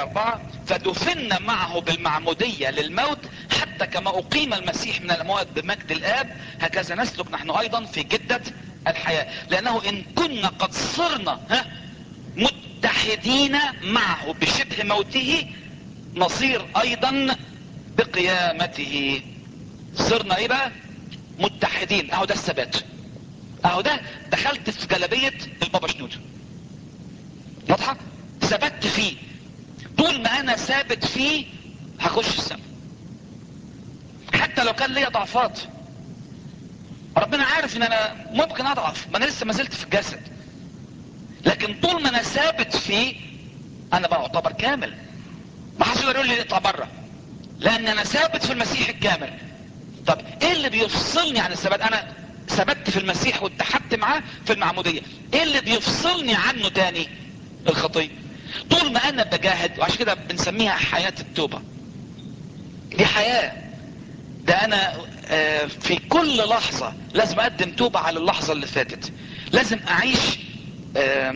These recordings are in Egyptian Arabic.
آية أربعة فدفنا معه بالمعمودية للموت حتى كما أقيم المسيح من الأموات بمجد الآب هكذا نسلك نحن أيضا في جدة الحياة لأنه إن كنا قد صرنا ها متحدين معه بشبه موته نصير أيضا بقيامته صرنا إيه بقى متحدين أهو ده الثبات أهو ده دخلت في جلبية البابا شنود واضحة ثبت فيه طول ما انا ثابت فيه هخش السماء حتى لو كان ليا ضعفات ربنا عارف ان انا ممكن اضعف ما انا لسه ما زلت في الجسد لكن طول ما انا ثابت فيه انا بقى اعتبر كامل ما حدش يقدر يقول لي اطلع بره لان انا ثابت في المسيح الكامل طب ايه اللي بيفصلني عن الثبات انا ثبت في المسيح واتحدت معاه في المعمودية ايه اللي بيفصلني عنه تاني الخطية طول ما انا بجاهد وعشان كده بنسميها حياة التوبة دي حياة ده انا آه، في كل لحظة لازم اقدم توبة على اللحظة اللي فاتت لازم اعيش آه،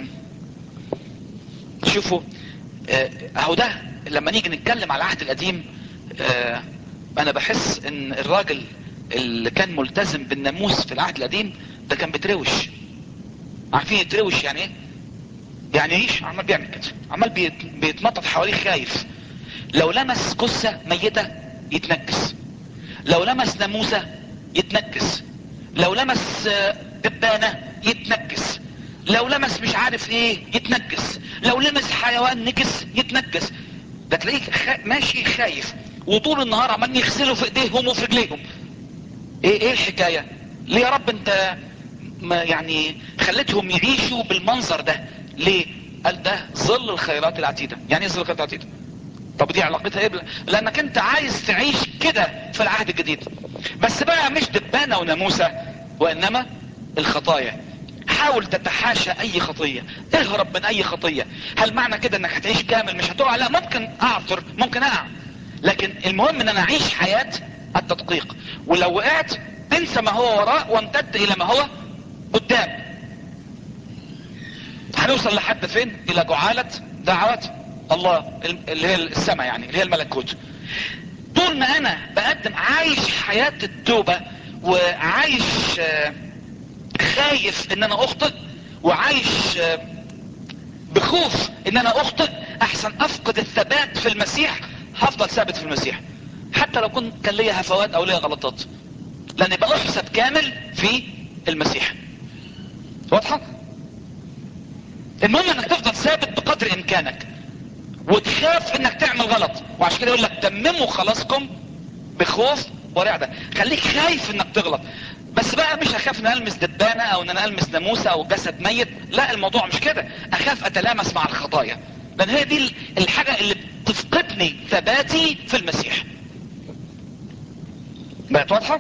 شوفوا آه، اهو ده لما نيجي نتكلم على العهد القديم آه، انا بحس ان الراجل اللي كان ملتزم بالناموس في العهد القديم ده كان بيتروش عارفين يتروش يعني ايه يعني ايش عمال بيعمل كده عمال بيت- بيتنطط حواليه خايف لو لمس جثة ميتة يتنكس لو لمس ناموسة يتنكس لو لمس آه، دبانة يتنكس لو لمس مش عارف ايه يتنكس لو لمس حيوان نجس يتنكس ده تلاقيه خ... ماشي خايف وطول النهار عمال يغسلوا في ايديهم وفي رجليهم ايه ايه الحكاية ليه يا رب انت ما يعني خليتهم يعيشوا بالمنظر ده ليه قال ده ظل الخيرات العتيدة يعني ايه ظل الخيرات العتيدة طب دي علاقتها ايه بل- لانك انت عايز تعيش كده في العهد الجديد بس بقى مش دبانة وناموسة وانما الخطايا حاول تتحاشى اي خطية اهرب من اي خطية هل معنى كده انك هتعيش كامل مش هتقع لا ممكن اعثر ممكن اقع لكن المهم ان انا اعيش حياة التدقيق ولو وقعت انسى ما هو وراء وامتد الى ما هو قدام هنوصل لحد فين الى جعالة دعوة الله اللي هي السماء يعني اللي هي الملكوت طول ما انا بقدم عايش حياة التوبة وعايش آه، خايف ان انا اخطئ وعايش آه، بخوف ان انا اخطئ احسن افقد الثبات في المسيح هفضل ثابت في المسيح حتى لو كنت كان ليا هفوات او ليا غلطات لان بأحسب كامل في المسيح واضحة المهم انك تفضل ثابت بقدر امكانك وتخاف انك تعمل غلط وعشان كده يقول لك تمموا خلاصكم بخوف ورعدة خليك خايف انك تغلط بس بقى مش اخاف ان المس دبانة او ان انا المس ناموسة او جسد ميت لا الموضوع مش كده اخاف اتلامس مع الخطايا لان هي دي الحاجة اللي بتفقدني ثباتي في المسيح بقت واضحة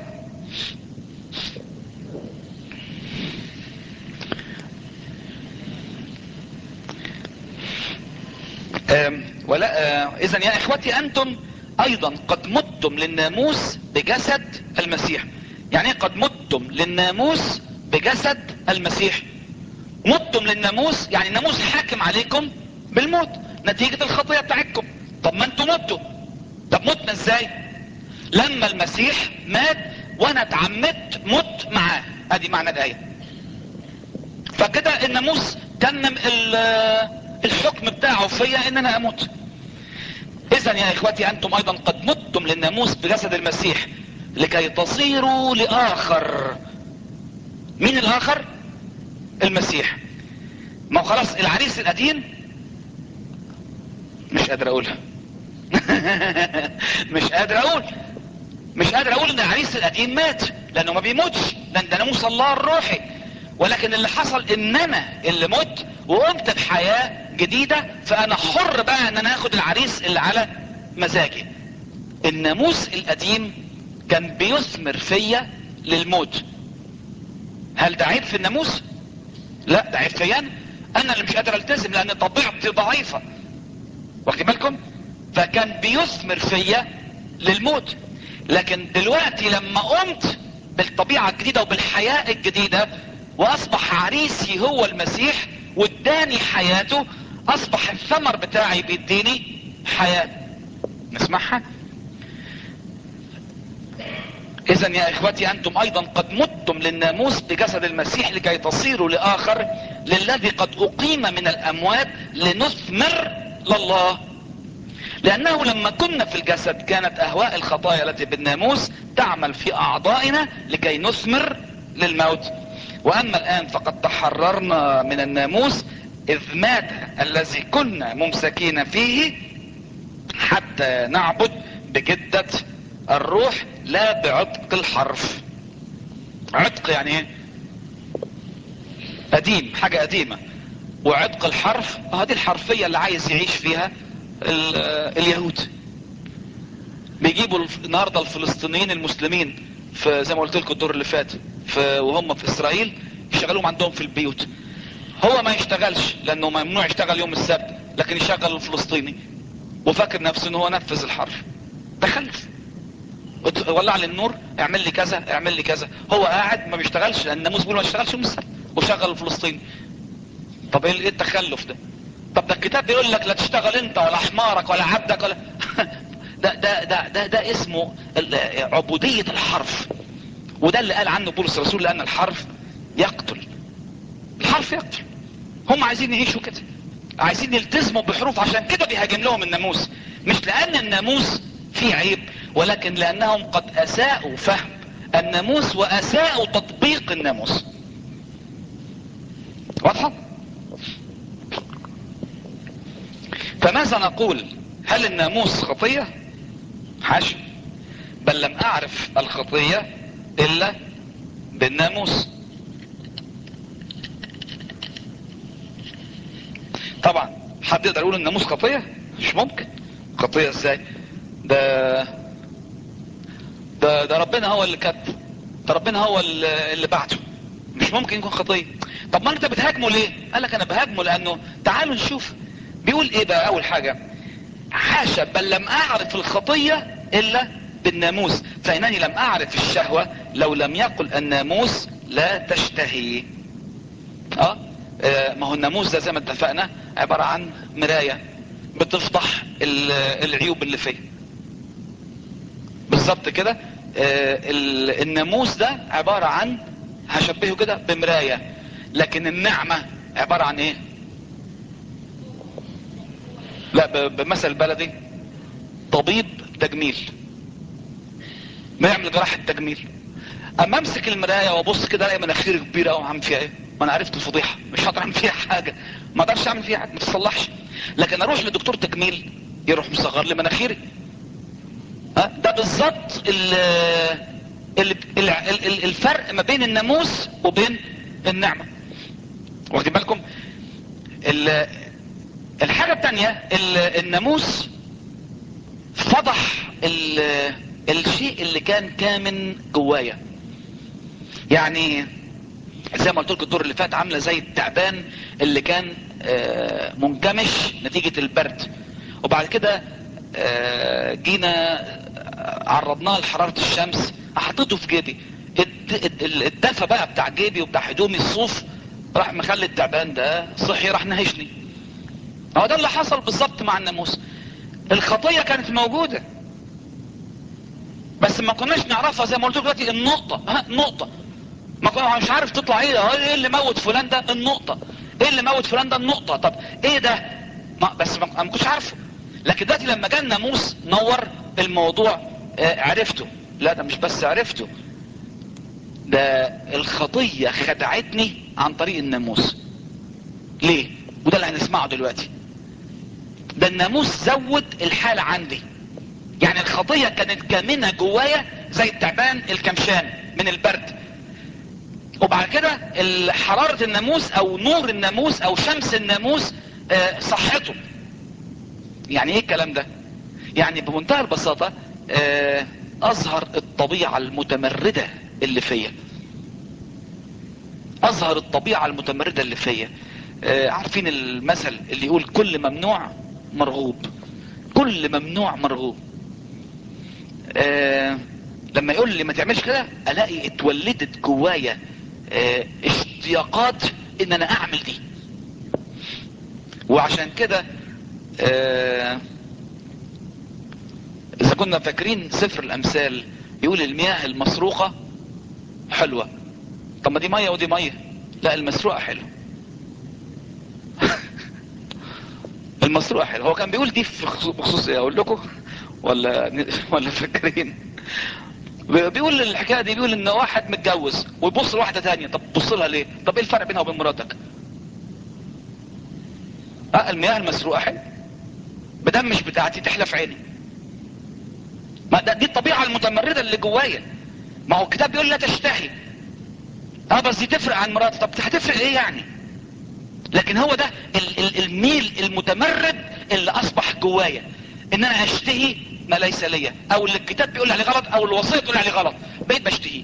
آم، ولا آه، اذا يا اخوتي انتم ايضا قد متم للناموس بجسد المسيح يعني ايه قد متم للناموس بجسد المسيح متم للناموس يعني الناموس حاكم عليكم بالموت نتيجة الخطية بتاعتكم طب ما انتم متوا طب متنا ازاي لما المسيح مات وانا اتعمدت مت معاه ادي معنى الايه فكده الناموس تمم ال- الحكم بتاعه فيا ان انا اموت اذا يا اخوتي انتم ايضا قد متم للناموس بجسد المسيح لكي تصيروا لاخر مين الاخر المسيح ما هو خلاص العريس القديم مش قادر اقولها مش قادر اقول مش قادر اقول ان العريس القديم مات لانه ما بيموتش لان ده ناموس الله الروحي ولكن اللي حصل ان انا اللي مت وقمت بحياة جديدة فانا حر بقى ان انا اخد العريس اللي على مزاجي الناموس القديم كان بيثمر فيا للموت هل ده عيب في الناموس لا ده عيب فيا انا انا اللي مش قادر التزم لان طبيعتي ضعيفة واخد بالكم فكان بيثمر فيا للموت لكن دلوقتي لما قمت بالطبيعة الجديدة وبالحياة الجديدة واصبح عريسي هو المسيح واداني حياته اصبح الثمر بتاعي بيديني حياة نسمعها اذا يا اخوتي انتم ايضا قد متم للناموس بجسد المسيح لكي تصيروا لاخر للذي قد اقيم من الاموات لنثمر لله لانه لما كنا في الجسد كانت اهواء الخطايا التي بالناموس تعمل في اعضائنا لكي نثمر للموت واما الان فقد تحررنا من الناموس اذ مات الذي كنا ممسكين فيه حتى نعبد بجدة الروح لا بعتق الحرف عتق يعني ايه قديم حاجة قديمة وعتق الحرف هذه الحرفية اللي عايز يعيش فيها اليهود بيجيبوا النهاردة الفلسطينيين المسلمين في زي ما قلت لكم الدور اللي فات في وهم في اسرائيل يشغلوهم عندهم في البيوت هو ما يشتغلش لانه ممنوع يشتغل يوم السبت لكن يشغل الفلسطيني وفاكر نفسه ان هو نفذ الحرف تخلف ولع لي النور اعمل لي كذا اعمل لي كذا هو قاعد ما بيشتغلش لان الناموس بيقول ما يشتغلش يوم السبت وشغل الفلسطيني طب ايه التخلف ده طب ده الكتاب بيقول لك لا تشتغل انت ولا حمارك ولا عبدك ولا ده ده ده ده, ده اسمه عبودية الحرف وده اللي قال عنه بولس الرسول لان الحرف يقتل الحرف يقتل هم عايزين يعيشوا كده عايزين يلتزموا بحروف عشان كده بيهاجم لهم الناموس مش لان الناموس فيه عيب ولكن لانهم قد اساءوا فهم الناموس واساءوا تطبيق الناموس واضحة فماذا نقول هل الناموس خطية حاشا بل لم اعرف الخطية الا بالناموس طبعا حد يقدر يقول الناموس خطية مش ممكن خطية ازاي ده ده ده ربنا هو اللي كتب ده ربنا هو اللي, اللي بعته مش ممكن يكون خطية طب ما انت بتهاجمه ليه قال لك انا بهاجمه لانه تعالوا نشوف بيقول ايه بقى اول حاجة حاشا بل لم اعرف الخطية الا بالناموس فانني لم اعرف الشهوة لو لم يقل الناموس لا تشتهي اه ما هو الناموس ده زي ما اتفقنا عبارة عن مراية بتفضح العيوب اللي فيه بالظبط كده الناموس ده عبارة عن هشبهه كده بمراية لكن النعمة عبارة عن ايه لا بمثل بلدي طبيب تجميل بيعمل جراحة تجميل اما امسك المراية وابص كده الاقي مناخيري كبيرة او عم فيها ايه ما انا عرفت الفضيحة مش هقدر اعمل فيها حاجة ما اقدرش اعمل فيها حاجة ما تصلحش لكن اروح لدكتور تجميل يروح مصغر لي مناخيري ها ده بالظبط الفرق ما بين الناموس وبين النعمة واخدين بالكم الحاجة التانية الناموس فضح الشيء اللي كان كامن جوايا يعني زي ما قلت لكم الدور اللي فات عامله زي التعبان اللي كان منكمش نتيجة البرد وبعد كده جينا عرضناه لحرارة الشمس حطيته في جيبي الدفى بقى بتاع جيبي وبتاع هدومي الصوف راح مخلي التعبان ده صحي راح نهشني هو ده اللي حصل بالظبط مع الناموس الخطية كانت موجودة بس ما كناش نعرفها زي ما قلت دلوقتي النقطة ها نقطة ما كنا مش عارف تطلع ايه ايه اللي موت فلان ده النقطة ايه اللي موت فلان ده النقطة طب ايه ده ما بس ما كنتش عارفه لكن دلوقتي لما جاء الناموس نور الموضوع آه عرفته لا ده مش بس عرفته ده الخطية خدعتني عن طريق الناموس ليه وده اللي هنسمعه دلوقتي ده الناموس زود الحالة عندي يعني الخطية كانت كامنة جوايا زي التعبان الكمشان من البرد وبعد كده حرارة الناموس او نور الناموس او شمس الناموس آه صحته يعني ايه الكلام ده يعني بمنتهى البساطة آه اظهر الطبيعة المتمردة اللي فيا اظهر الطبيعة المتمردة اللي فيا آه عارفين المثل اللي يقول كل ممنوع مرغوب كل ممنوع مرغوب آه لما يقول لي ما تعملش كده الاقي اتولدت جوايا اه اشتياقات ان انا اعمل دي وعشان كده اه اذا كنا فاكرين سفر الامثال يقول المياه المسروقة حلوة طب ما دي مية ودي مية لا المسروقة حلوة المسروقة حلوة هو كان بيقول دي في خصوص- بخصوص ايه اقول لكم ولا ولا فاكرين بيقول الحكايه دي بيقول ان واحد متجوز ويبص لواحده تانية طب بص لها ليه طب ايه الفرق بينها وبين مراتك اه المياه المسروقه حلو بدم مش بتاعتي تحلى في عيني ما ده دي الطبيعه المتمرده اللي جوايا ما هو الكتاب بيقول لا تشتهي اه بس دي تفرق عن مراتي طب هتفرق ايه يعني لكن هو ده ال- ال- الميل المتمرد اللي اصبح جوايا ان انا اشتهي ما ليس ليا او اللي الكتاب بيقول عليه غلط او الوصيه تقول عليه غلط بقيت بشتهيه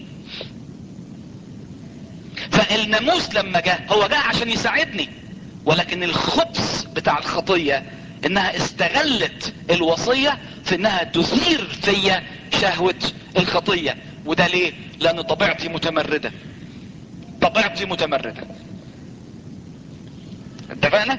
فالناموس لما جاء هو جاء عشان يساعدني ولكن الخبث بتاع الخطية انها استغلت الوصية في انها تثير فيا شهوة الخطية وده ليه لان طبيعتي متمردة طبيعتي متمردة اتفقنا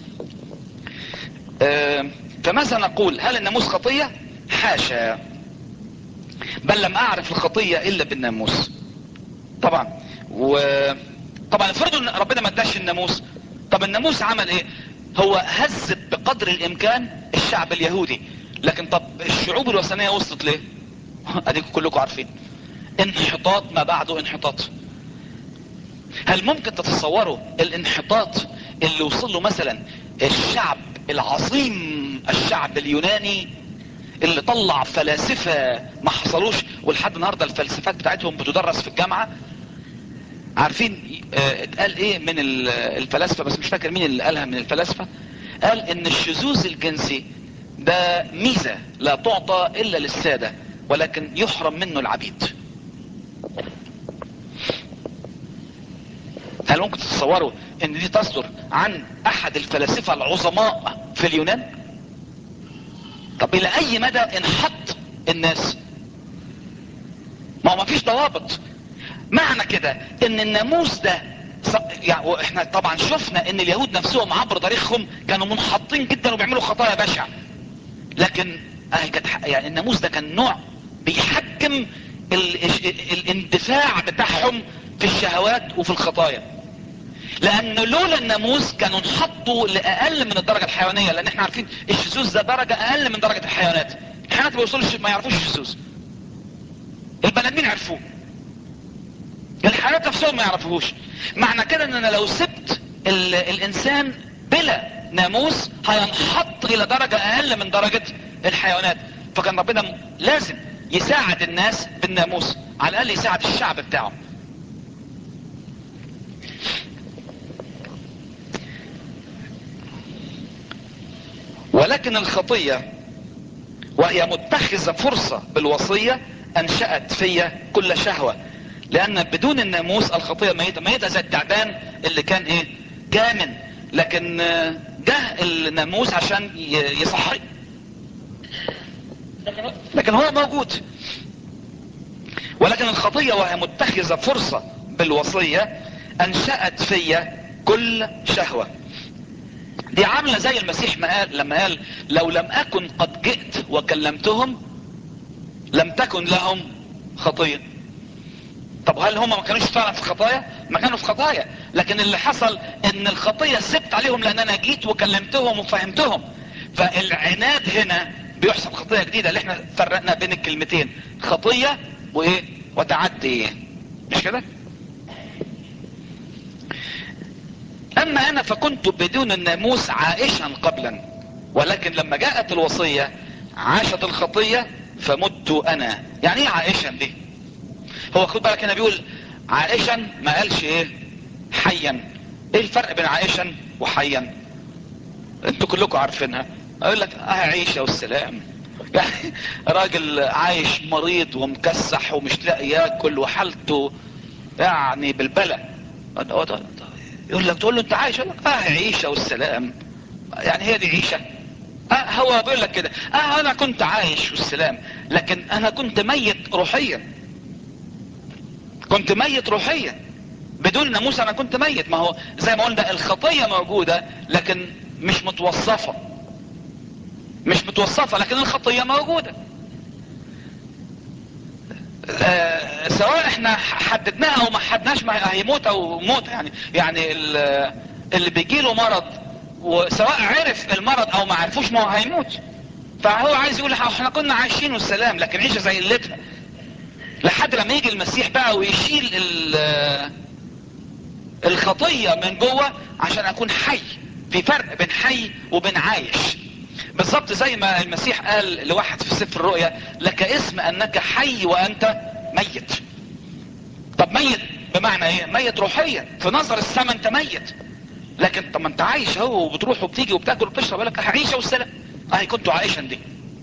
آه، فماذا نقول هل الناموس خطية حاشا بل لم اعرف الخطية الا بالناموس طبعا وطبعا افرضوا ان ربنا ما اداش الناموس طب الناموس عمل ايه هو هذب بقدر الامكان الشعب اليهودي لكن طب الشعوب الوثنيه وصلت ليه اديكم كلكم عارفين انحطاط ما بعده انحطاط هل ممكن تتصوروا الانحطاط اللي وصل له مثلا الشعب العظيم الشعب اليوناني اللي طلع فلاسفة ما حصلوش ولحد النهاردة الفلسفات بتاعتهم بتدرس في الجامعة عارفين آه، اتقال ايه من ال- الفلاسفة بس مش فاكر مين اللي قالها من الفلاسفة قال ان الشذوذ الجنسي ده ميزة لا تعطى الا للسادة ولكن يحرم منه العبيد هل ممكن تتصوروا ان دي تصدر عن احد الفلاسفة العظماء في اليونان طب الى اي مدى انحط الناس ما هو مفيش ضوابط معنى كده ان الناموس ده ص- يعني واحنا طبعا شفنا ان اليهود نفسهم عبر تاريخهم كانوا منحطين جدا وبيعملوا خطايا بشعه لكن اهي كانت ح- يعني الناموس ده كان نوع بيحكم ال... ال... الاندفاع بتاعهم في الشهوات وفي الخطايا لان لولا الناموس كانوا انحطوا لاقل من الدرجه الحيوانيه لان احنا عارفين الشذوذ ده درجه اقل من درجه الحيوانات الحيوانات ما بيوصلوش ما يعرفوش الشذوذ البني ادمين عرفوه الحيوانات نفسهم ما يعرفوهوش معنى كده ان انا لو سبت ال... الانسان بلا ناموس هينحط الى درجه اقل من درجه الحيوانات فكان ربنا م- لازم يساعد الناس بالناموس على الاقل يساعد الشعب بتاعه ولكن الخطية وهي متخذة فرصة بالوصية انشأت فيا كل شهوة لان بدون الناموس الخطية ميتة ميتة زي التعبان اللي كان ايه كامن لكن آه، جه الناموس عشان ي- يصحي لكن هو موجود ولكن الخطية وهي متخذة فرصة بالوصية انشأت فيا كل شهوة دي عاملة زي المسيح ما قال لما قال لو لم اكن قد جئت وكلمتهم لم تكن لهم خطية طب هل هم ما كانوش فعلا في خطايا ما كانوا في خطايا لكن اللي حصل ان الخطية سبت عليهم لان انا جيت وكلمتهم وفهمتهم فالعناد هنا بيحسب خطية جديدة اللي احنا فرقنا بين الكلمتين خطية وايه وتعدي مش كده اما انا فكنت بدون الناموس عائشا قبلا ولكن لما جاءت الوصية عاشت الخطية فمت انا يعني ايه عائشا دي هو خد بالك هنا بيقول عائشا ما قالش ايه حيا ايه الفرق بين عائشا وحيا انتوا كلكم عارفينها اقول لك اه عيشة والسلام يعني راجل عايش مريض ومكسح ومش لاقي ياكل وحالته يعني بالبلى يقول لك تقول له انت عايش يقول لك اه عيشة والسلام يعني هي دي عيشة آه هو بيقول لك كده اه انا كنت عايش والسلام لكن انا كنت ميت روحيا كنت ميت روحيا بدون ناموس انا كنت ميت ما هو زي ما قلنا الخطية موجودة لكن مش متوصفة مش متوصفة لكن الخطية موجودة آه سواء احنا حددناها او ما حددناش ما هي موت او موت يعني يعني اللي بيجي له مرض وسواء عرف المرض او ما عرفوش ما هو هيموت فهو عايز يقول احنا كنا عايشين والسلام لكن عيشه زي قلتها لحد لما يجي المسيح بقى ويشيل الخطيه من جوه عشان اكون حي في فرق بين حي وبين عايش بالظبط زي ما المسيح قال لواحد في سفر الرؤيا لك اسم انك حي وانت ميت طب ميت بمعنى ايه ميت روحيا في نظر السماء انت ميت لكن طب ما انت عايش اهو وبتروح وبتيجي وبتاكل وبتشرب لك عيشه والسلام اهي كنت عائشا دي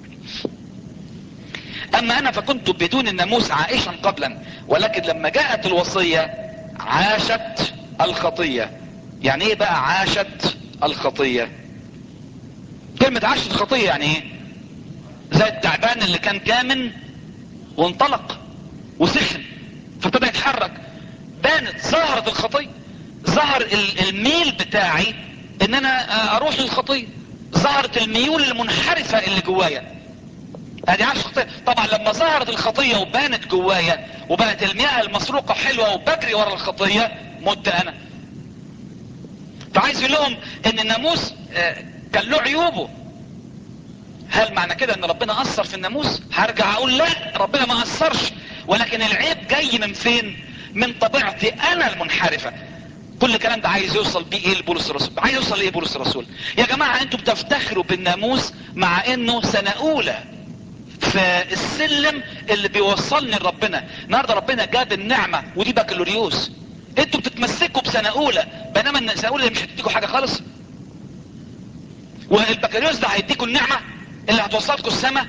اما انا فكنت بدون الناموس عائشا قبلا ولكن لما جاءت الوصيه عاشت الخطيه يعني ايه بقى عاشت الخطيه كلمة عاشت الخطية يعني ايه زي التعبان اللي كان كامن وانطلق وسخن فابتدى يتحرك بانت ظهرت الخطية ظهر الميل بتاعي ان انا اروح للخطية ظهرت الميول المنحرفة اللي جوايا ادي عاشت الخطية طبعا لما ظهرت الخطية وبانت جوايا وبقت المياه المسروقة حلوة وبجري ورا الخطية مت انا فعايز يقول لهم ان الناموس كان له عيوبه هل معنى كده ان ربنا اثر في الناموس هرجع اقول لا ربنا ما اثرش ولكن العيب جاي من فين من طبيعتي انا المنحرفة كل الكلام ده عايز يوصل بيه ايه لبولس الرسول عايز يوصل لايه بولس الرسول يا جماعة انتوا بتفتخروا بالناموس مع انه سنة اولى في السلم اللي بيوصلني لربنا النهارده ربنا جاب النعمة ودي بكالوريوس انتوا بتتمسكوا بسنة اولى بينما السنة اولى مش هتديكوا حاجة خالص والبكالوريوس ده هيديكوا النعمة اللي هتوصلكوا السماء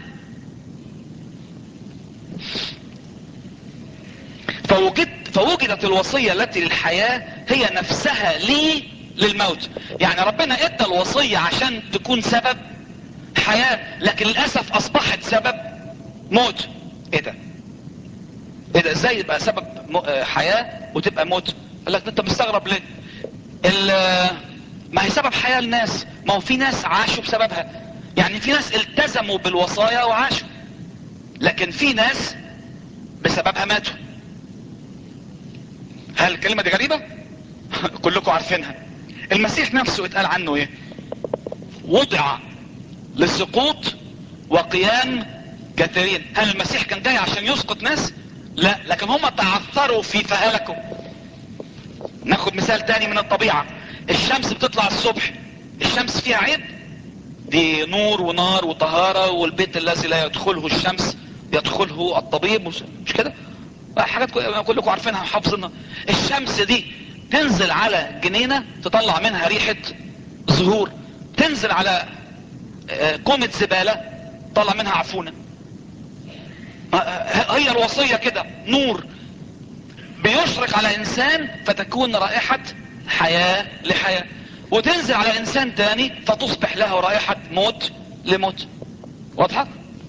فوجد فوجدت الوصية التي للحياة هي نفسها لي للموت يعني ربنا ادى الوصية عشان تكون سبب حياة لكن للأسف اصبحت سبب موت ايه ده ايه ده ازاي يبقى سبب حياة وتبقى موت قال لك انت مستغرب ليه ما هي سبب حياة الناس ما هو في ناس عاشوا بسببها يعني في ناس التزموا بالوصايا وعاشوا لكن في ناس بسببها ماتوا هل الكلمة دي غريبة كلكم عارفينها المسيح نفسه اتقال عنه ايه وضع للسقوط وقيام كثيرين هل المسيح كان جاي عشان يسقط ناس لا لكن هم تعثروا في فهلكوا ناخد مثال تاني من الطبيعة الشمس بتطلع الصبح الشمس فيها عيب دي نور ونار وطهارة والبيت الذي لا يدخله الشمس يدخله الطبيب مش كده حاجات كلكم عارفينها وحافظينها الشمس دي تنزل على جنينة تطلع منها ريحة زهور تنزل على كومة زبالة تطلع منها عفونة هي الوصية كده نور بيشرق على انسان فتكون رائحة حياة لحياة وتنزل على انسان تاني فتصبح له رائحة موت لموت واضحة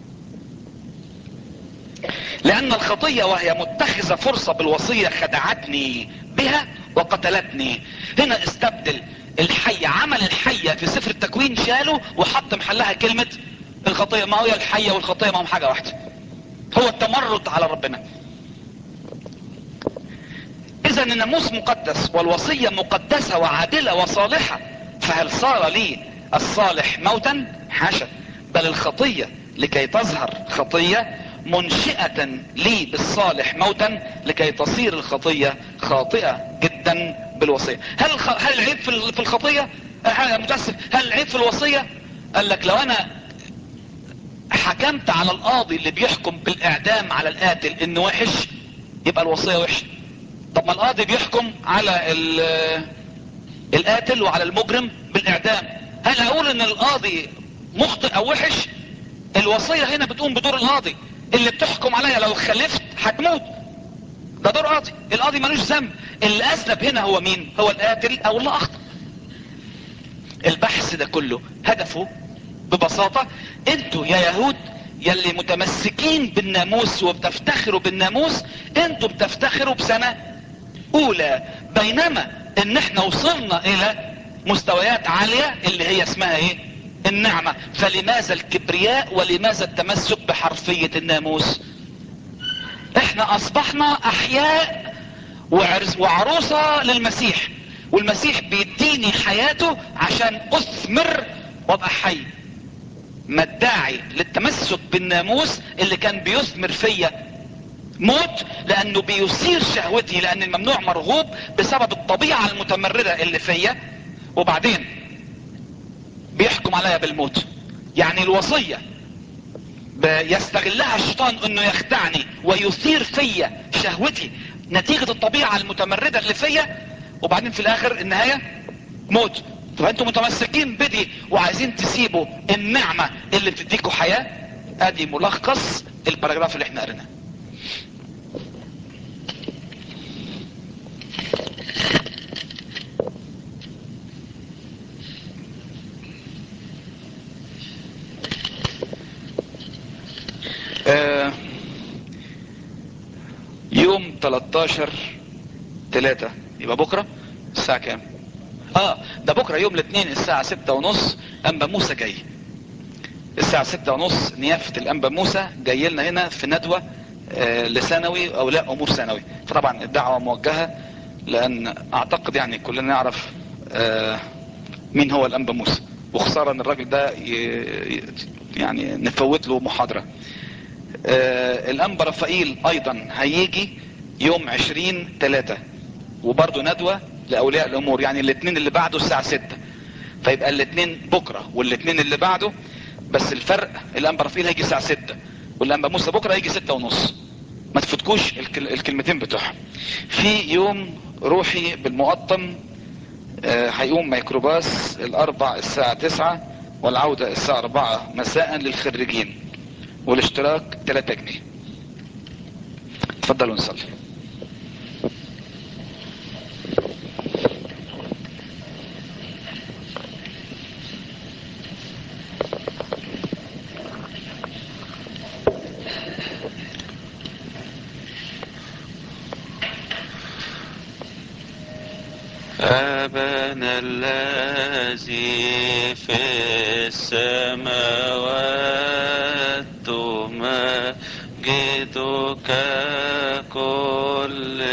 لان الخطية وهي متخذة فرصة بالوصية خدعتني بها وقتلتني هنا استبدل الحية عمل الحية في سفر التكوين شاله وحط محلها كلمة الخطية ما هي الحية والخطية ما هم حاجة واحدة هو التمرد على ربنا اذا الناموس مقدس والوصية مقدسة وعادلة وصالحة فهل صار لي الصالح موتا حاشا بل الخطية لكي تظهر خطية منشئة لي بالصالح موتا لكي تصير الخطية خاطئة جدا بالوصية هل الخ... هل العيب في في الخطية أه متأسف هل العيب في الوصية قال لك لو انا حكمت على القاضي اللي بيحكم بالاعدام على القاتل انه وحش يبقى الوصية وحش طب ما القاضي بيحكم على القاتل وعلى المجرم بالاعدام هل اقول ان القاضي مخطئ او وحش الوصية هنا بتقوم بدور القاضي اللي بتحكم عليا لو خلفت هتموت ده دور قاضي القاضي ملوش ذنب اللي اذنب هنا هو مين هو القاتل او اللي اخطأ البحث ده كله هدفه ببساطة انتوا يا يهود يلي متمسكين بالناموس وبتفتخروا بالناموس انتوا بتفتخروا بسنة اولى بينما ان احنا وصلنا الى مستويات عالية اللي هي اسمها ايه النعمة فلماذا الكبرياء ولماذا التمسك بحرفية الناموس احنا اصبحنا احياء وعرس وعروسة للمسيح والمسيح بيديني حياته عشان اثمر وابقى حي ما الداعي للتمسك بالناموس اللي كان بيثمر فيا موت لانه بيثير شهوتي لان الممنوع مرغوب بسبب الطبيعة المتمردة اللي فيا وبعدين بيحكم عليا بالموت يعني الوصية يستغلها الشيطان انه يخدعني ويثير فيا شهوتي نتيجة الطبيعة المتمردة اللي فيا وبعدين في الاخر النهاية موت فانتم متمسكين بدي وعايزين تسيبوا النعمة اللي بتديكوا حياة ادي ملخص الباراجراف اللي احنا قريناه آه يوم 13 3 يبقى بكرة الساعة كام اه ده بكرة يوم الاثنين الساعة ستة ونص انبا موسى جاي الساعة ستة ونص نيافة الانبا موسى جاي لنا هنا في ندوة آه لثانوي او لا امور ثانوي فطبعا الدعوة موجهة لان اعتقد يعني كلنا نعرف آه مين هو الانبا موسى وخسارة ان الراجل ده يعني نفوت له محاضرة آه الانبا رفائيل ايضا هيجي يوم عشرين تلاتة وبرضه ندوة لاولياء الامور يعني الاثنين اللي بعده الساعة ستة فيبقى الاثنين بكرة والاثنين اللي بعده بس الفرق الانبا رفائيل هيجي الساعة ستة والانبا موسى بكرة هيجي ستة ونص ما تفوتكوش الكل الكلمتين بتوعهم في يوم روحي بالمقطم آه هيقوم ميكروباص الاربع الساعة تسعة والعودة الساعة اربعة مساء للخريجين والاشتراك 3 جنيه اتفضلوا نصلي أبانا الذي في السماوات تمجدك كل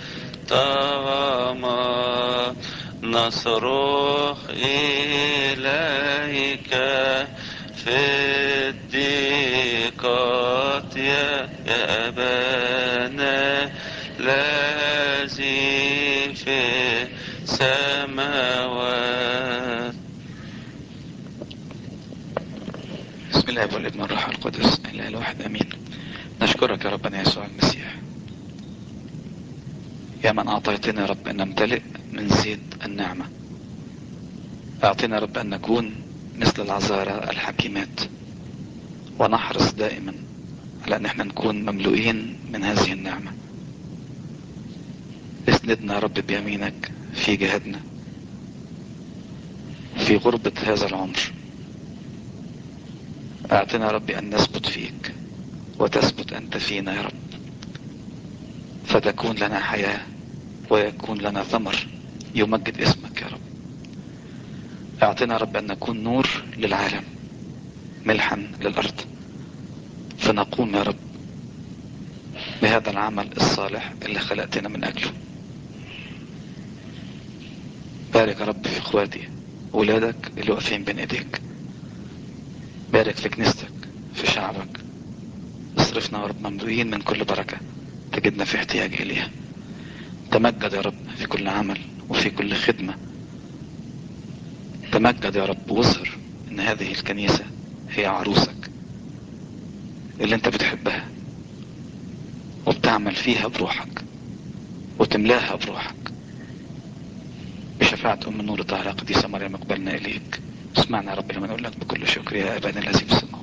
طغما نصرخ إليك في الضيقات يا يا أبانا الذي في السماوات بسم الله والابن الروح القدس الاله الواحد امين نشكرك يا ربنا يسوع المسيح يا من اعطيتنا يا رب ان نمتلئ من زيت النعمة اعطنا يا رب ان نكون مثل العذارى الحكيمات ونحرص دائما على ان احنا نكون مملوئين من هذه النعمة اسندنا يا رب بيمينك في جهادنا في غربة هذا العمر اعطنا يا رب ان نثبت فيك وتثبت انت فينا يا رب فتكون لنا حياة ويكون لنا ثمر يمجد اسمك يا رب اعطنا يا رب ان نكون نور للعالم ملحا للارض فنقوم يا رب بهذا العمل الصالح اللي خلقتنا من اجله بارك يا رب في اخواتي ولادك اللي واقفين بين ايديك بارك في كنيستك في شعبك اصرفنا يا رب مملوئين من كل بركة تجدنا في احتياج اليها تمجد يا رب في كل عمل وفي كل خدمة تمجد يا رب واظهر ان هذه الكنيسة هي عروسك اللي انت بتحبها وبتعمل فيها بروحك وتملاها بروحك بشفاعة ام النور الطاهرة قديسة مريم اقبلنا اليك اسمعنا يا رب لما نقول لك بكل شكر يا ابانا الذي في السماوات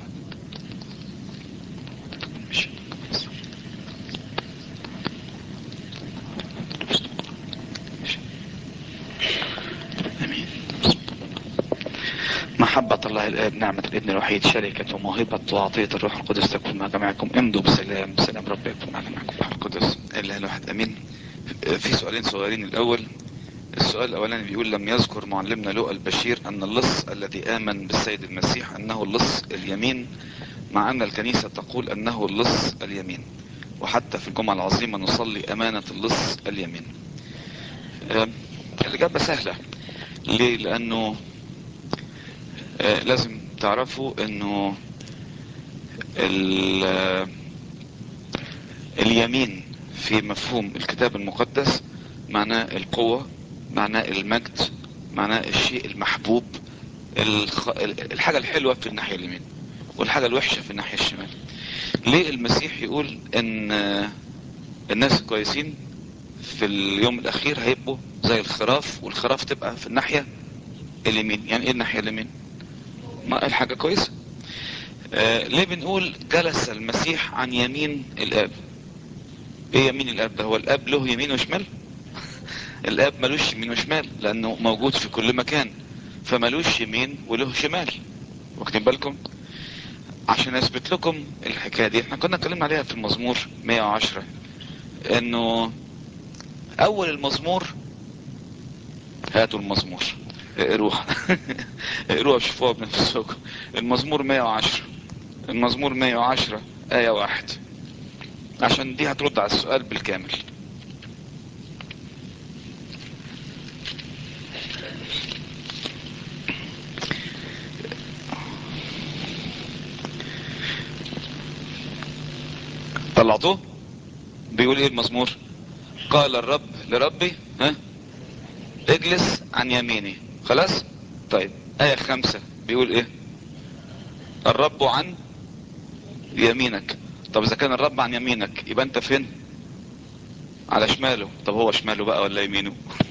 امين محبة الله الآب نعمة الابن الوحيد شركة وموهبة وعطية الروح القدس تكون مع جميعكم امضوا بسلام سلام رب يكون مع جميعكم الروح القدس اله الواحد امين في سؤالين صغيرين الاول السؤال الاولاني بيقول لم يذكر معلمنا لؤى البشير ان اللص الذي امن بالسيد المسيح انه اللص اليمين مع ان الكنيسة تقول انه اللص اليمين وحتى في الجمعة العظيمة نصلي امانة اللص اليمين آه، الاجابة سهلة ليه لانه آه، لازم تعرفوا انه ال- آه، اليمين في مفهوم الكتاب المقدس معناه القوة معناه المجد معناه الشيء المحبوب الخ... الحاجة الحلوة في الناحية اليمين والحاجة الوحشة في الناحية الشمال ليه المسيح يقول ان آه، الناس الكويسين في اليوم الاخير هيبقوا زي الخراف والخراف تبقى في الناحية اليمين يعني ايه الناحية اليمين ما الحاجة كويسة آه ليه بنقول جلس المسيح عن يمين الاب ايه يمين الاب ده هو الاب له يمين وشمال الاب ملوش يمين وشمال لانه موجود في كل مكان فملوش يمين وله شمال واخدين بالكم عشان اثبت لكم الحكايه دي احنا كنا اتكلمنا عليها في المزمور 110 انه اول المزمور هاتوا المزمور اقروها اقروها شوفوها بنفسكم المزمور 110 المزمور 110 آية واحد عشان دي هترد على السؤال بالكامل طلعتوه بيقول ايه المزمور قال الرب لربي ها اجلس عن يميني خلاص طيب آية خمسة بيقول ايه الرب عن يمينك طب اذا كان الرب عن يمينك يبقى انت فين على شماله طب هو شماله بقى ولا يمينه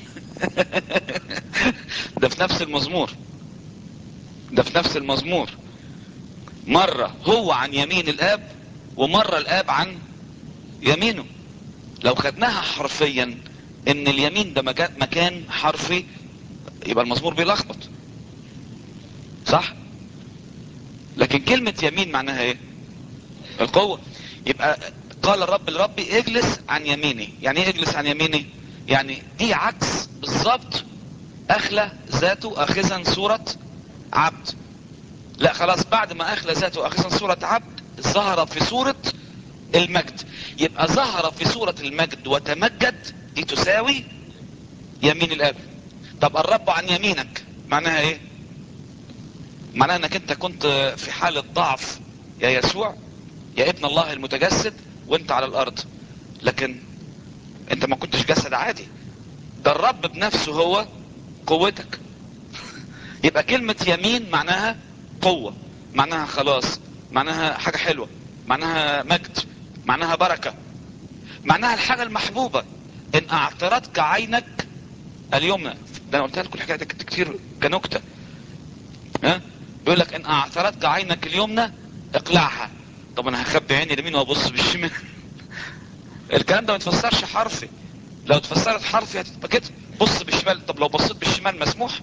ده في نفس المزمور ده في نفس المزمور مرة هو عن يمين الاب ومرة الاب عن يمينه لو خدناها حرفيا ان اليمين ده مكان- مكان حرفي يبقى المزمور بيلخبط صح لكن كلمة يمين معناها ايه القوة يبقى قال الرب لربي اجلس عن يميني يعني ايه اجلس عن يميني يعني دي عكس بالظبط اخلى ذاته اخذا صورة عبد لا خلاص بعد ما اخلى ذاته اخذا صورة عبد ظهر في صورة المجد يبقى ظهر في صورة المجد وتمجد دي تساوي يمين الاب طب الرب عن يمينك معناها ايه معناها انك انت كنت في حالة ضعف يا يسوع يا ابن الله المتجسد وانت على الارض لكن انت ما كنتش جسد عادي ده الرب بنفسه هو قوتك يبقى كلمة يمين معناها قوة معناها خلاص معناها حاجة حلوة معناها مجد معناها بركة معناها الحاجة المحبوبة ان اعترتك عينك اليمنى ده انا قلتها لكم الحكاية دي كتير كنكتة ها بيقول لك ان اعترتك عينك اليمنى اقلعها طب انا هخبي عيني اليمين وابص بالشمال الكلام ده ما يتفسرش حرفي لو اتفسرت حرفي هتبقى كده بص بالشمال طب لو بصيت بالشمال مسموح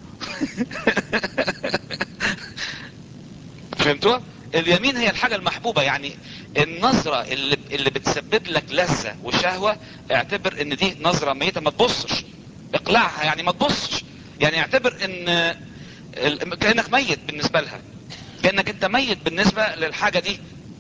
فهمتوها اليمين هي الحاجة المحبوبة يعني النظرة اللي, اللي بتسبب لك لذة وشهوة اعتبر ان دي نظرة ميتة ما تبصش اقلعها يعني ما تبصش يعني اعتبر ان ال- كأنك ميت بالنسبة لها كأنك انت ميت بالنسبة للحاجة دي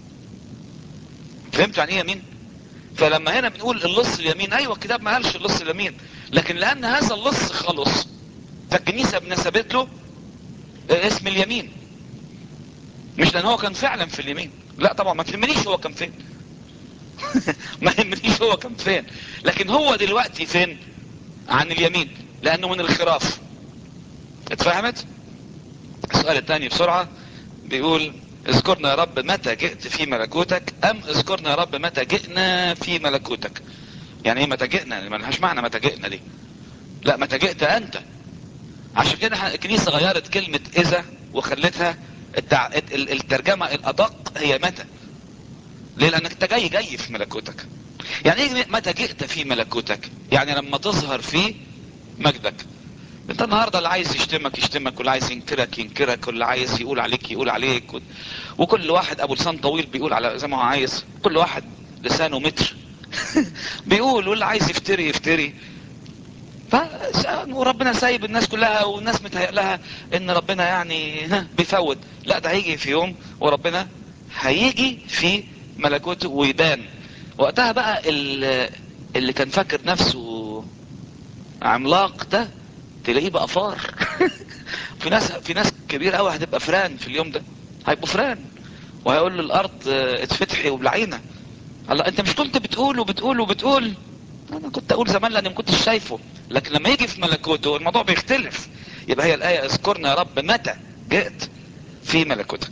فهمت يعني ايه يمين فلما هنا بنقول اللص اليمين ايوه الكتاب ما قالش اللص اليمين لكن لان هذا اللص خلص فالكنيسة بنسبت له اسم اليمين مش لان هو كان فعلا في اليمين لا طبعا ما تهمنيش هو كان فين ما يهمنيش هو كان فين لكن هو دلوقتي فين عن اليمين لانه من الخراف اتفهمت السؤال الثاني بسرعة بيقول اذكرنا يا رب متى جئت في ملكوتك ام اذكرنا يا رب متى جئنا في ملكوتك يعني ايه متى جئنا ما لهاش معنى متى جئنا دي لا متى جئت انت عشان كده احنا الكنيسة غيرت كلمة اذا وخلتها التع... ال- الترجمة الادق هي متى ليه لانك انت جاي جاي في ملكوتك يعني ايه متى جئت في ملكوتك يعني لما تظهر في مجدك انت النهارده اللي عايز يشتمك يشتمك واللي عايز ينكرك ينكرك واللي عايز يقول عليك يقول عليك و... وكل واحد ابو لسان طويل بيقول على زي ما هو عايز كل واحد لسانه متر بيقول واللي عايز يفتري يفتري ف وربنا سايب الناس كلها والناس متهيأ لها ان ربنا يعني ها بيفوت لا ده هيجي في يوم وربنا هيجي في ملكوته ويبان وقتها بقى ال- اللي كان فاكر نفسه عملاق ده تلاقيه بقى فار في ناس في ناس كبيره قوي هتبقى فران في اليوم ده هيبقوا فران وهيقول للارض اه، اتفتحي وبلعينا الله انت مش كنت بتقول وبتقول وبتقول انا كنت اقول زمان لاني ما كنتش شايفه لكن لما يجي في ملكوته الموضوع بيختلف يبقى هي الايه اذكرنا يا رب متى جئت في ملكوتك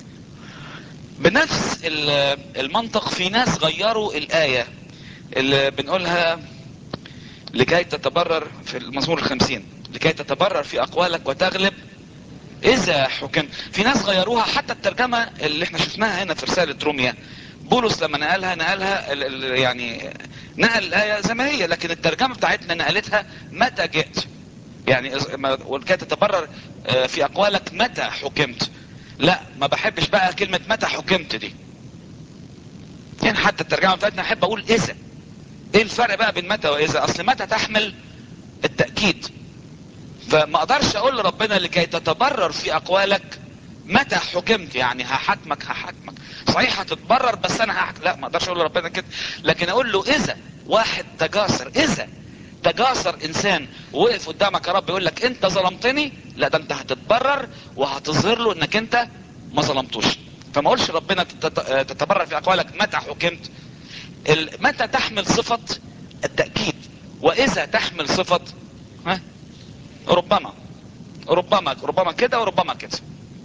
بنفس ال- المنطق في ناس غيروا الايه اللي بنقولها لكي تتبرر في المزمور الخمسين لكي تتبرر في اقوالك وتغلب اذا حكمت في ناس غيروها حتى الترجمة اللي احنا شفناها هنا في رسالة روميا بولس لما نقلها نقلها ال- ال- يعني نقل الآية زي ما هي لكن الترجمة بتاعتنا نقلتها متى جئت يعني إذ- ما- ولكي تتبرر آه، في اقوالك متى حكمت لا ما بحبش بقى كلمة متى حكمت دي يعني حتى الترجمة بتاعتنا احب اقول اذا ايه الفرق بقى بين متى واذا اصل متى تحمل التأكيد فما اقدرش اقول لربنا لكي تتبرر في اقوالك متى حكمت يعني هحكمك هحكمك صحيح هتتبرر بس انا هحكم لا ما اقدرش اقول لربنا كده لكن اقول له اذا واحد تجاسر اذا تجاسر انسان وقف قدامك يا رب يقول لك انت ظلمتني لا ده انت هتتبرر وهتظهر له انك انت ما ظلمتوش فما اقولش ربنا تت- تتبرر في اقوالك متى حكمت ال- متى تحمل صفة التأكيد واذا تحمل صفة ها ربما ربما ربما كده وربما كده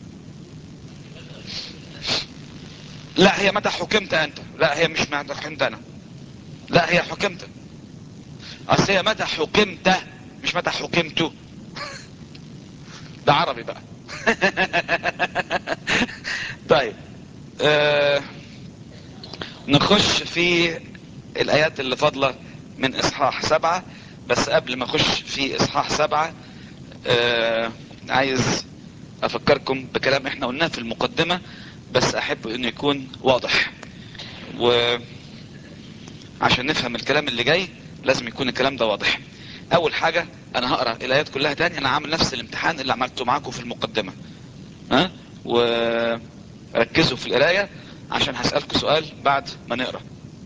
لا هي متى حكمت انت لا هي مش متى حكمت انا لا هي حكمت اصل هي متى حكمت مش متى حكمت ده عربي بقى طيب آه نخش في الايات اللي فاضله من اصحاح سبعة بس قبل ما اخش في اصحاح سبعة آه عايز افكركم بكلام احنا قلناه في المقدمة بس احب انه يكون واضح وعشان نفهم الكلام اللي جاي لازم يكون الكلام ده واضح اول حاجة انا هقرا الايات كلها تاني انا عامل نفس الامتحان اللي عملته معاكم في المقدمة ها وركزوا في القراية عشان هسألكم سؤال بعد ما نقرا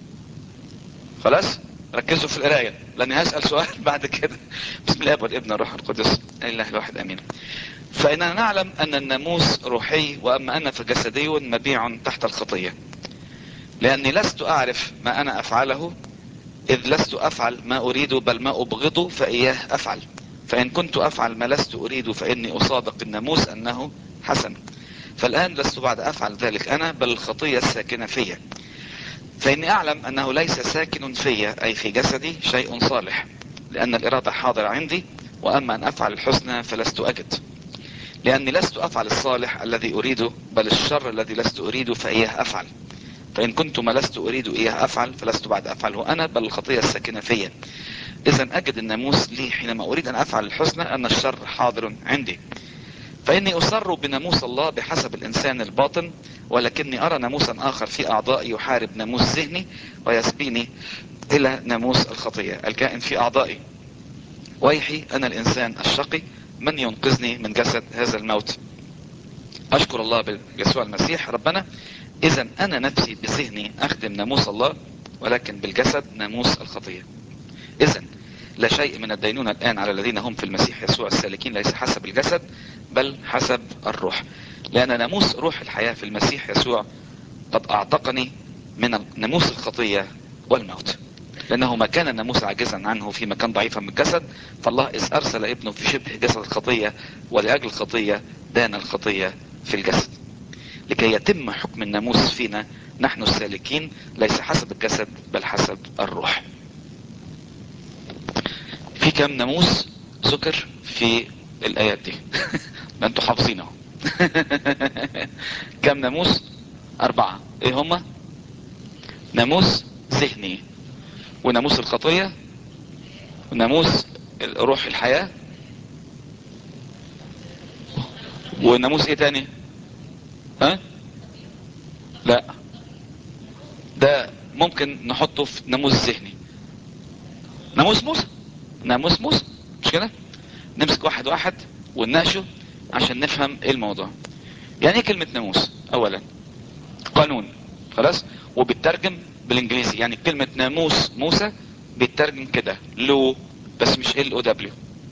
خلاص ركزوا في القراية لاني هسأل سؤال بعد كده بسم الله والابن الروح القدس الاله الواحد امين فإننا نعلم أن الناموس روحي وأما أنا فجسدي مبيع تحت الخطية لأني لست أعرف ما أنا أفعله إذ لست أفعل ما أريد بل ما أبغضه فإياه أفعل فإن كنت أفعل ما لست أريد فإني أصادق الناموس أنه حسن فالآن لست بعد أفعل ذلك أنا بل الخطية الساكنة فيا فإني أعلم أنه ليس ساكن فيا أي في جسدي شيء صالح لأن الإرادة حاضرة عندي وأما أن أفعل الحسنى فلست أجد لأني لست أفعل الصالح الذي أريده بل الشر الذي لست أريده فإياه أفعل فإن كنت ما لست أريد إياه أفعل فلست بعد أفعله أنا بل الخطية الساكنة فيا إذا أجد الناموس لي حينما أريد أن أفعل الحسنى أن الشر حاضر عندي فإني أصر بناموس الله بحسب الإنسان الباطن ولكني أرى ناموسا آخر في أعضائي يحارب ناموس ذهني ويسبيني إلى ناموس الخطية الكائن في أعضائي ويحي أنا الإنسان الشقي من ينقذني من جسد هذا الموت أشكر الله بيسوع المسيح ربنا إذا أنا نفسي بذهني أخدم ناموس الله ولكن بالجسد ناموس الخطية إذا لا شيء من الدينونة الآن على الذين هم في المسيح يسوع السالكين ليس حسب الجسد بل حسب الروح لأن ناموس روح الحياة في المسيح يسوع قد أعتقني من ناموس الخطية والموت لأنه ما كان الناموس عاجزا عنه في مكان ضعيفا من الجسد فالله إذ أرسل ابنه في شبه جسد الخطية ولأجل الخطية دان الخطية في الجسد لكي يتم حكم الناموس فينا نحن السالكين ليس حسب الجسد بل حسب الروح في كم ناموس ذكر في الآيات دي ده انتوا حافظينه كم ناموس أربعة ايه هما ناموس ذهني وناموس الخطية وناموس روح الحياة وناموس ايه تاني ها لا ده ممكن نحطه في ناموس ذهني ناموس موسى ناموس موسى مش كده نمسك واحد واحد ونناقشه عشان نفهم ايه الموضوع يعني ايه كلمة ناموس اولا قانون خلاص وبترجم بالانجليزي يعني كلمة ناموس موسى بيترجم كده لو بس مش ال او دبليو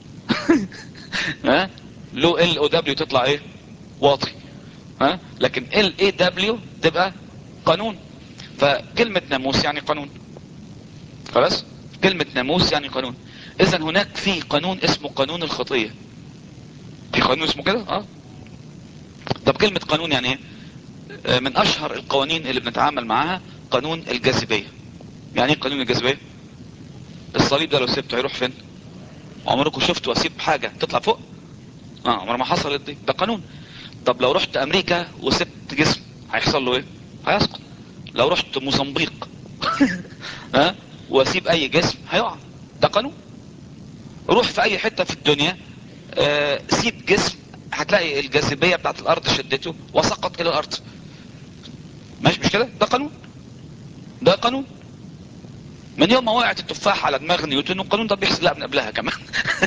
ها لو ال او دبليو تطلع ايه واطي ها لكن ال اي دبليو تبقى قانون فكلمة ناموس يعني قانون خلاص كلمة ناموس يعني قانون اذا هناك في قانون اسمه قانون الخطية في قانون اسمه كده اه طب كلمة قانون يعني ايه آه، من اشهر القوانين اللي بنتعامل معاها قانون الجاذبية يعني ايه قانون الجاذبية الصليب ده لو سبته هيروح فين عمركم شفتوا اسيب حاجة تطلع فوق اه عمر ما حصلت دي ده قانون طب لو رحت امريكا وسبت جسم هيحصل له ايه هيسقط لو رحت موزمبيق ها واسيب اي جسم هيقع ده قانون روح في اي حتة في الدنيا آه سيب جسم هتلاقي الجاذبية بتاعت الارض شدته وسقط الى الارض ماشي مش كده ده قانون ده قانون من يوم ما وقعت التفاحة على دماغ نيوتن والقانون ده بيحصل لا من قبلها كمان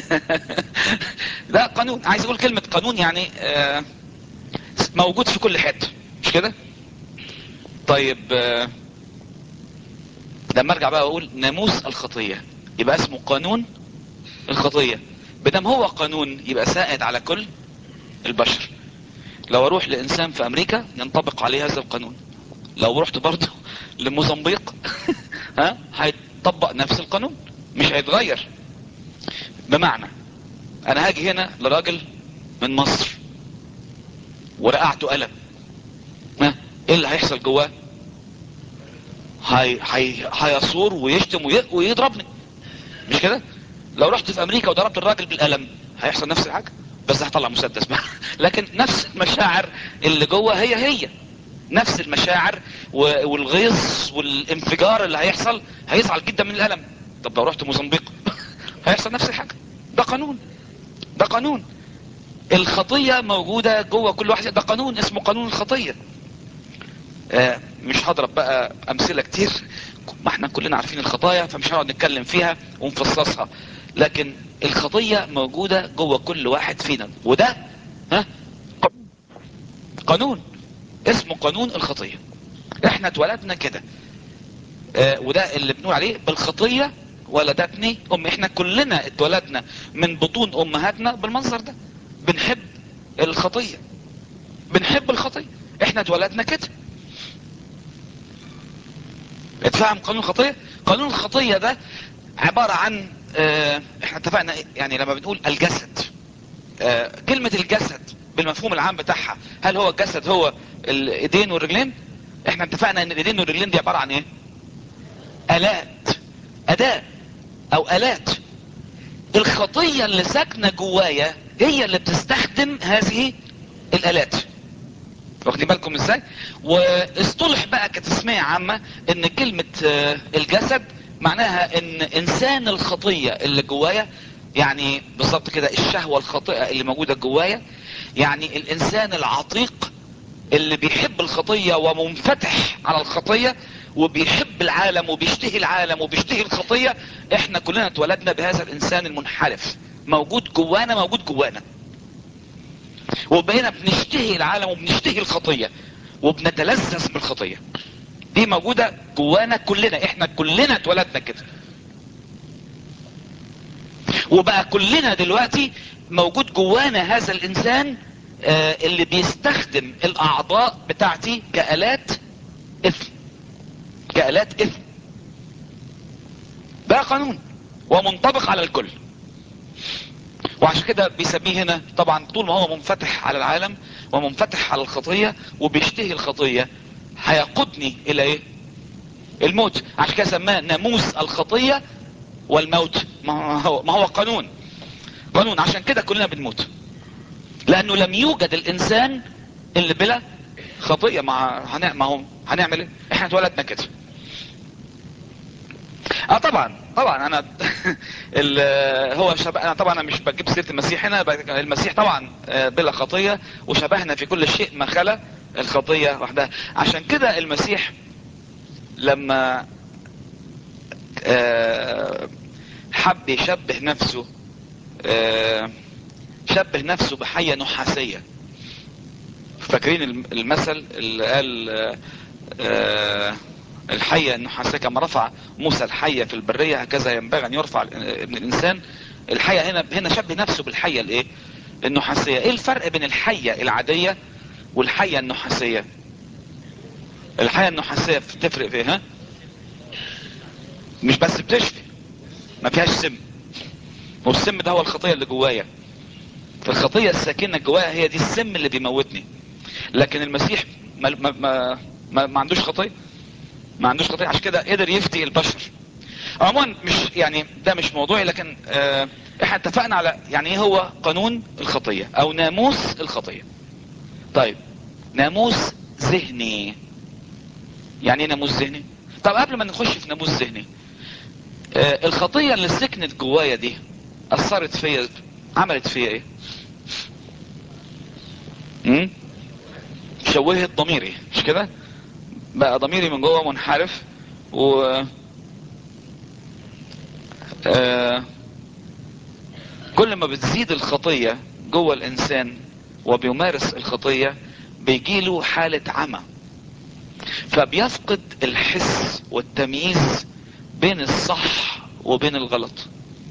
ده قانون عايز اقول كلمة قانون يعني آه موجود في كل حتة مش كده طيب آه لما ارجع بقى اقول ناموس الخطية يبقى اسمه قانون الخطية بدم هو قانون يبقى سائد على كل البشر لو اروح لانسان في امريكا ينطبق عليه هذا القانون لو رحت برضه لموزمبيق ها هيطبق نفس القانون مش هيتغير بمعنى انا هاجي هنا لراجل من مصر ورقعته قلم ها ايه اللي هيحصل جواه هي هي هيصور ويشتم وي- ويضربني مش كده لو رحت في امريكا وضربت الراجل بالقلم هيحصل نفس الحاجه بس هطلع مسدس بقى لكن نفس المشاعر اللي جوه هي هي نفس المشاعر و- والغيظ والانفجار اللي هيحصل هيزعل جدا من الالم طب لو رحت موزمبيق هيحصل نفس الحاجه ده قانون ده قانون الخطيه موجوده جوه كل واحد ده قانون اسمه قانون الخطيه آه، مش هضرب بقى امثله كتير ما احنا كلنا عارفين الخطايا فمش هنقعد نتكلم فيها ونفصصها لكن الخطيه موجوده جوه كل واحد فينا وده ها قانون اسمه قانون الخطيه احنا اتولدنا كده آه، وده اللي بنقول عليه بالخطيه ولدتني ام احنا كلنا اتولدنا من بطون امهاتنا بالمنظر ده بنحب الخطيه بنحب الخطيه احنا اتولدنا كده اتفهم قانون الخطية قانون الخطية ده عبارة عن اه احنا اتفقنا يعني لما بنقول الجسد اه كلمة الجسد بالمفهوم العام بتاعها هل هو الجسد هو الايدين والرجلين احنا اتفقنا ان الايدين والرجلين دي عبارة عن ايه الات اداة او الات الخطية اللي ساكنة جوايا هي اللي بتستخدم هذه الالات واخدين بالكم ازاي واصطلح بقى كتسمية عامة ان كلمة آه، الجسد معناها ان انسان الخطية اللي جوايا يعني بالظبط كده الشهوة الخاطئة اللي موجودة جوايا يعني الانسان العتيق اللي بيحب الخطية ومنفتح على الخطية وبيحب العالم وبيشتهي العالم وبيشتهي الخطية احنا كلنا اتولدنا بهذا الانسان المنحرف موجود جوانا موجود جوانا وبقينا بنشتهي العالم وبنشتهي الخطية وبنتلذذ بالخطية دي موجودة جوانا كلنا احنا كلنا اتولدنا كده وبقى كلنا دلوقتي موجود جوانا هذا الانسان آه، اللي بيستخدم الاعضاء بتاعتي كالات اثم كالات اثم ده قانون ومنطبق على الكل وعشان كده بيسميه هنا طبعا طول ما هو منفتح على العالم ومنفتح على الخطية وبيشتهي الخطية هيقودني الى ايه الموت عشان كده سماه ناموس الخطية والموت ما هو, ما هو قانون قانون عشان كده كلنا بنموت لانه لم يوجد الانسان اللي بلا خطية ما, هنع... ما هو هنعمل ايه احنا اتولدنا كده اه طبعا طبعا انا ال- هو شبه انا طبعا انا مش بجيب سيره المسيح هنا بج- المسيح طبعا آه، بلا خطيه وشبهنا في كل شيء ما خلا الخطيه وحدها عشان كده المسيح لما آه، حب يشبه نفسه آه، شبه نفسه بحيه نحاسيه فاكرين الم- المثل اللي قال آه، آه، الحية النحاسية كما رفع موسى الحية في البرية هكذا ينبغي ان يرفع ابن الانسان الحية هنا هنا شبه نفسه بالحية الايه النحاسية ايه الفرق بين الحية العادية والحية النحاسية الحية النحاسية بتفرق في إيه، ها مش بس بتشفي ما فيهاش سم والسم ده هو الخطية اللي جوايا الخطية الساكنة جوايا هي دي السم اللي بيموتني لكن المسيح ما, ما, ما, ما, ما عندوش خطية ما عندوش خطية عشان كده قدر يفتي البشر عموما مش يعني ده مش موضوعي لكن اه احنا اتفقنا على يعني ايه هو قانون الخطية او ناموس الخطية طيب ناموس ذهني يعني ايه ناموس ذهني طب قبل ما نخش في ناموس ذهني اه الخطية اللي سكنت جوايا دي اثرت فيا عملت فيا ايه امم شوهت ضميري مش كده بقى ضميري من جوه منحرف و آه كل ما بتزيد الخطية جوه الانسان وبيمارس الخطية بيجيله حالة عمى فبيفقد الحس والتمييز بين الصح وبين الغلط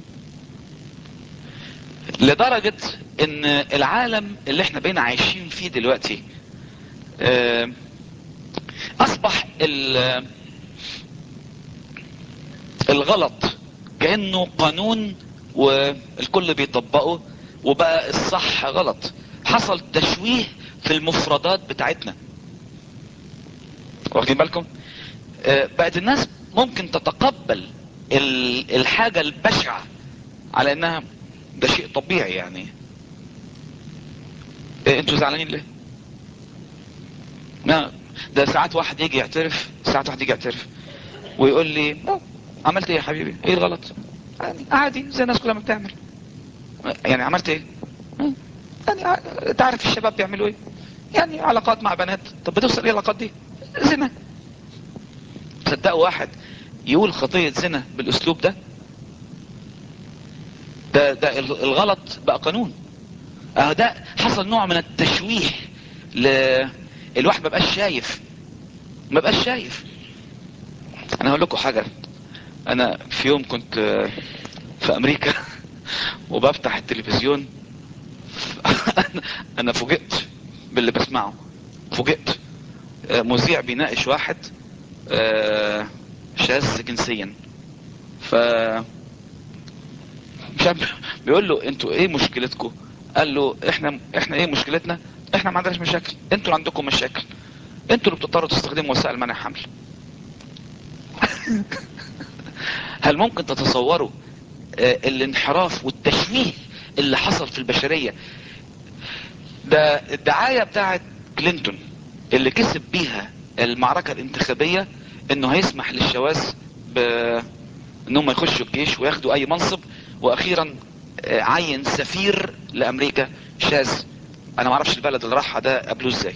لدرجة ان العالم اللي احنا بقينا عايشين فيه دلوقتي اه اصبح الغلط كأنه قانون والكل بيطبقه وبقى الصح غلط حصل تشويه في المفردات بتاعتنا واخدين بالكم اه بقت الناس ممكن تتقبل الحاجة البشعة على انها ده شيء طبيعي يعني إيه انتوا زعلانين ليه لا ده ساعات واحد يجي يعترف ساعات واحد يجي يعترف ويقول لي عملت ايه يا حبيبي ايه الغلط يعني عادي زي الناس كلها ما بتعمل يعني عملت ايه يعني تعرف الشباب بيعملوا ايه يعني علاقات مع بنات طب بتوصل ايه العلاقات دي زنا تصدقوا واحد يقول خطية زنا بالاسلوب ده ده, ده الغلط بقى قانون اه ده حصل نوع من التشويه ل... الواحد ما بقاش شايف ما بقاش شايف انا هقول لكم حاجة انا في يوم كنت في امريكا وبفتح التلفزيون انا فوجئت باللي بسمعه فوجئت مذيع بيناقش واحد شاذ جنسيا ف مش بيقول له انتوا ايه مشكلتكم قال له احنا احنا ايه مشكلتنا احنا ما عندناش مشاكل انتوا اللي عندكم مشاكل انتوا اللي بتضطروا تستخدموا وسائل منع حمل هل ممكن تتصوروا اه الانحراف والتشويه اللي حصل في البشرية ده الدعاية بتاعت كلينتون اللي كسب بيها المعركة الانتخابية انه هيسمح للشواذ ب انهم يخشوا الجيش وياخدوا اي منصب واخيرا عين سفير لامريكا شاذ انا ما اعرفش البلد اللي راحها ده قبله ازاي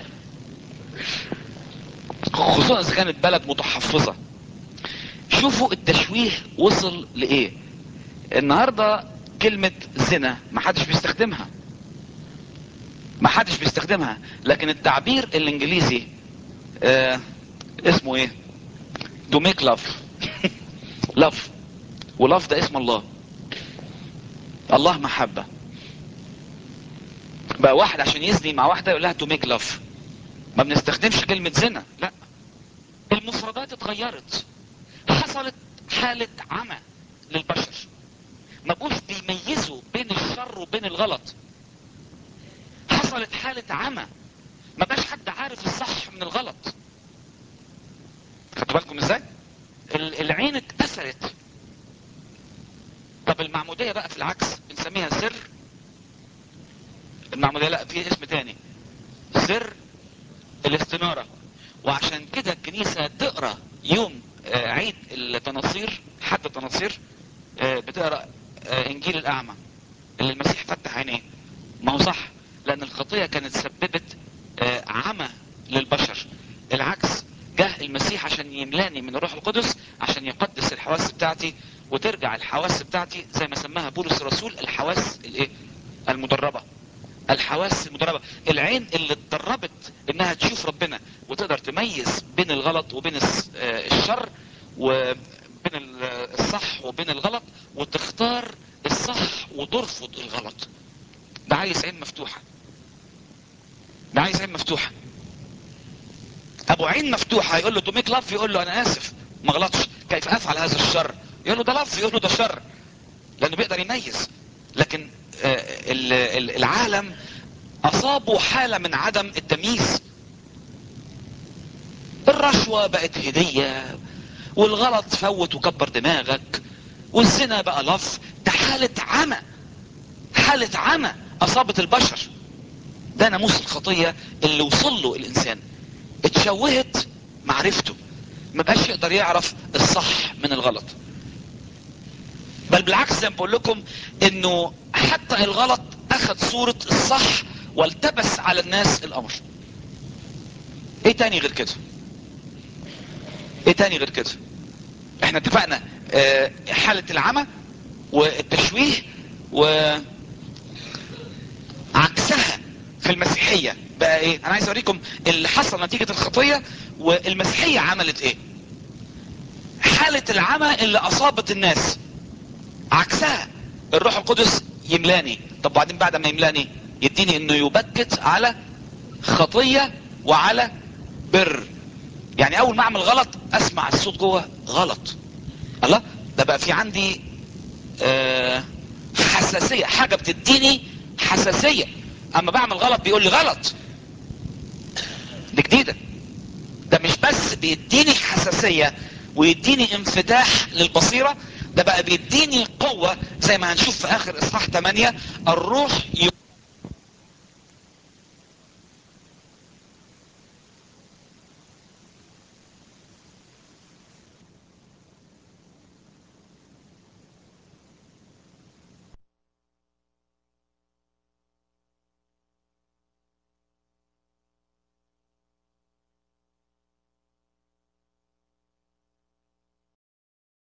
خصوصا اذا كانت بلد متحفظة شوفوا التشويه وصل لايه النهاردة كلمة زنا ما حدش بيستخدمها ما حدش بيستخدمها لكن التعبير الانجليزي آه اسمه ايه to make love love ولove ده اسم الله الله محبة بقى واحد عشان يزني مع واحدة يقول لها to make love ما بنستخدمش كلمة زنا لا المفردات اتغيرت حصلت حالة عمى للبشر ما بقوش بيميزوا بين الشر وبين الغلط حصلت حالة عمى ما بقاش حد عارف الصح من الغلط خدتوا بالكم ازاي العين اتكسرت طب المعمودية بقى في العكس بنسميها سر المعمودية لا في اسم تاني سر الاستنارة وعشان كده الكنيسة تقرأ يوم آه عيد التناصير حد التناصير آه بتقرأ آه انجيل الاعمى اللي المسيح فتح عينيه ما هو صح لان الخطية كانت سببت عمى للبشر العكس جه المسيح عشان يملاني من الروح القدس عشان يقدس الحواس بتاعتي وترجع الحواس بتاعتي زي ما سماها بولس الرسول الحواس الايه المدربة الحواس المدربة العين اللي اتدربت انها تشوف ربنا وتقدر تميز بين الغلط وبين الس- آه، الشر وبين ال- الصح وبين الغلط وتختار الصح وترفض الغلط ده عايز عين مفتوحة ده عايز عين مفتوحة ابو عين مفتوحة يقول له تو ميك لاف يقول له انا اسف ما غلطش كيف افعل هذا الشر يقول له ده لاف يقول له ده شر لانه بيقدر يميز لكن آه، ال- ال- العالم اصابوا حالة من عدم التمييز الرشوة بقت هدية والغلط فوت وكبر دماغك والزنا بقى لف ده حالة عمى حالة عمى اصابت البشر ده ناموس الخطية اللي وصل له الانسان اتشوهت معرفته ما بقاش يقدر يعرف الصح من الغلط بل بالعكس زي ما بقول لكم انه حتى الغلط اخذ صورة الصح والتبس على الناس الامر ايه تاني غير كده ايه تاني غير كده احنا اتفقنا اه حالة العمى والتشويه و عكسها في المسيحية بقى ايه انا عايز اوريكم اللي حصل نتيجة الخطية والمسيحية عملت ايه حالة العمى اللي اصابت الناس عكسها الروح القدس يملاني طب بعدين بعد ما يملاني يديني انه يبكت على خطية وعلى بر يعني اول ما اعمل غلط اسمع الصوت جوه غلط الله ده بقى في عندي آه حساسية حاجة بتديني حساسية اما بعمل غلط بيقول لي غلط دي جديدة ده مش بس بيديني حساسية ويديني انفتاح للبصيرة ده بقى بيديني قوة زي ما هنشوف في اخر اصحاح 8 الروح